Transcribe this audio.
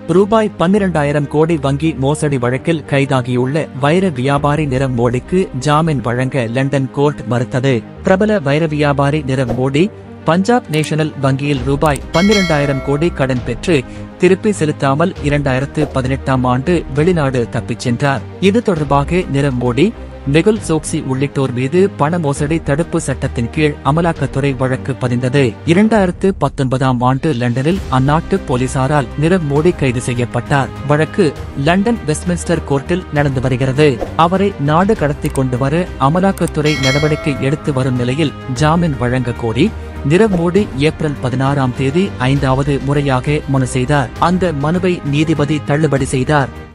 ரூபாய் பன்னிரண்டாயிரம் கோடி வங்கி மோசடி வழக்கில் கைதாகியுள்ள வைர வியாபாரி நிரவ் மோடிக்கு ஜாமீன் வழங்க லண்டன் கோர்ட் மறுத்தது பிரபல வைர வியாபாரி நிரவ் மோடி பஞ்சாப் நேஷனல் வங்கியில் ரூபாய் பன்னிரண்டாயிரம் கோடி கடன் பெற்று திருப்பி செலுத்தாமல் இரண்டாயிரத்து பதினெட்டாம் ஆண்டு வெளிநாடு தப்பிச் சென்றார் இது தொடர்பாக நிரவ் மோடி மெகுல் சோக்சி உள்ளிட்டோர் மீது பண மோசடி தடுப்பு சட்டத்தின் கீழ் அமலாக்கத்துறை வழக்கு பதிந்தது இரண்டாயிரத்து பத்தொன்பதாம் ஆண்டு லண்டனில் அந்நாட்டு போலீசாரால் நிரவ் மோடி கைது செய்யப்பட்டார் வழக்கு லண்டன் வெஸ்ட்மின்ஸ்டர் கோர்ட்டில் நடந்து வருகிறது அவரை நாடு கடத்தி கொண்டு வர அமலாக்கத்துறை நடவடிக்கை எடுத்து வரும் நிலையில் ஜாமீன் வழங்க கோரி நிரவ் மோடி ஏப்ரல் பதினாறாம் தேதி ஐந்தாவது முறையாக மனு செய்தார் அந்த மனுவை நீதிபதி தள்ளுபடி செய்தார்